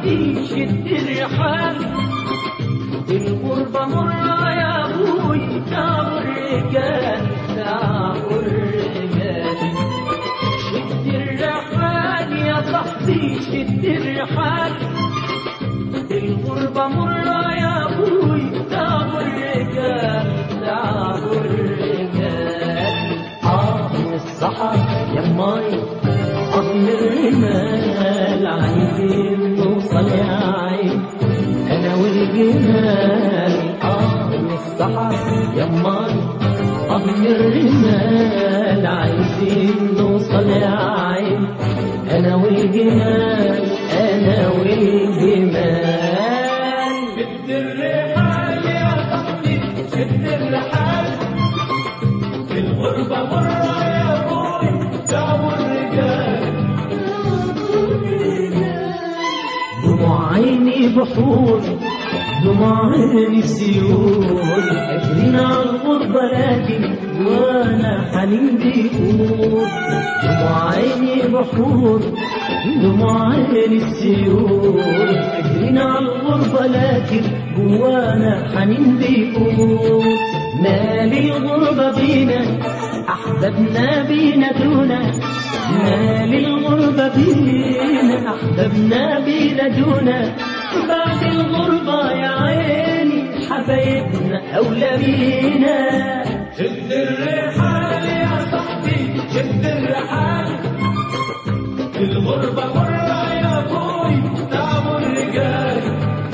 صاحبي شد الرحال الغربة مرة يا أبوي تعب الرجال تعب الرجال شد الرحال يا صاحبي شد الرحال الغربة مرة يا أبوي تعب الرجال تعب الرجال آه من الصحا يا ماي آه من الرمال عايزين نوصل يا عين أنا والجمال آه من الصحا يا ماي آه من الرمال عايزين نوصل يا عين أنا والجمال أنا والجمال شد الرحال يا صاحبي شد الرحال في الغربة مرة يا أبوي تعبوا الرجال دموع عيني بحور دموع عيني سيول أجرين على الغربة لكن وانا حنين بيقول دموع عيني بحور دموع عيني السيول أجرين على الغربة لكن جوانا حنين بيقول مالي الغربة بينا أحببنا بينا دونا مالي الغربة بينا أحببنا بينا دونا بعد الغربة يا عيني حبايبنا أولى بينا شد الرحال يا صاحبي شد الرحال في الغربة مرة يا أبوي تعبوا الرجال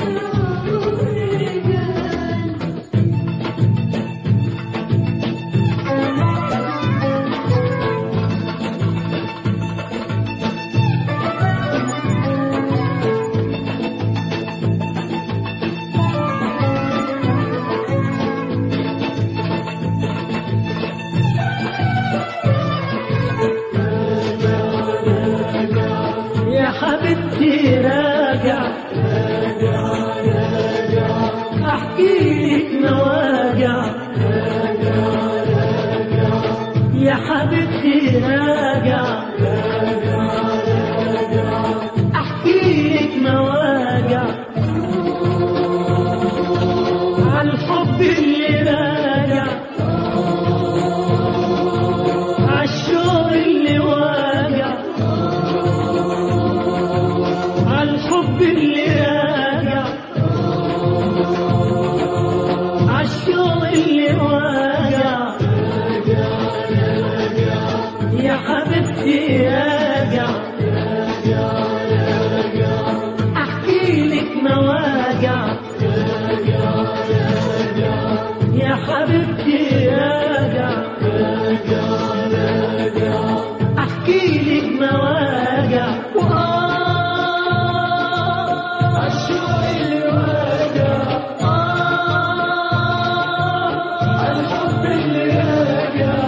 يا حبيبتي راجع احكي لك مواجع يا حبيبتي راجع احكي لك مواجع عالحب اللي راجع عالشوق اللي واجع عالحب اللي راجع عالشوق اللي واجع يا حبيبتي راجع احكي لك مواجع يا حبيبتي راجع احكي لك مواجع وآه الشوق اللي واجع آه الحب اللي راجع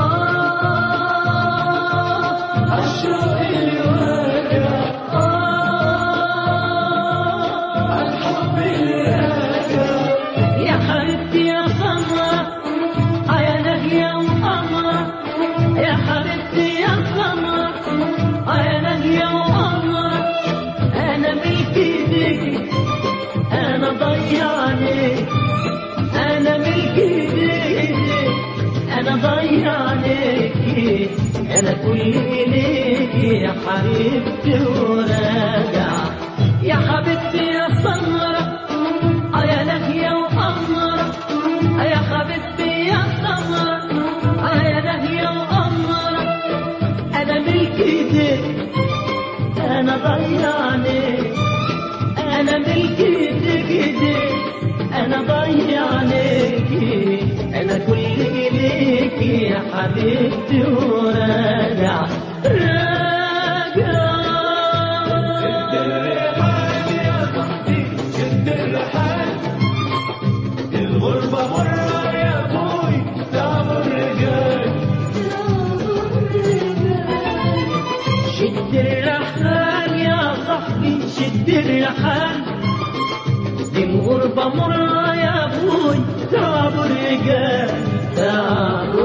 آه الشوق اللي واجع آه الحب اللي راجع يا حبيبتي يا سمرة آه يا نهية وقمرة يا حبيبتي يا سمرة آه يا نهية وقمرة أنا ملك ايديكي أنا ضيعني أنا ملك ايديكي أنا ضيعني أنا كل إليكي يا حبيبتي وراجع يا حبيبتي يا سمرة آه يا نهية وقمرة آه يا حبيبتي يا سمرة آه يا نهية وقمرة أنا ملك ايديك أنا ضيعني أنا ملك ايديك ايديك أنا ضيعني أنا كل إليك يا حبيبتي وراجع راجع شد الرحال يا صاحبي شد الرحال الغربة مرة يا أبوي تعب الرجال شد الرحال يا صاحبي شد الرحال دي الغربة مرة يا أبوي تعب الرجال تعب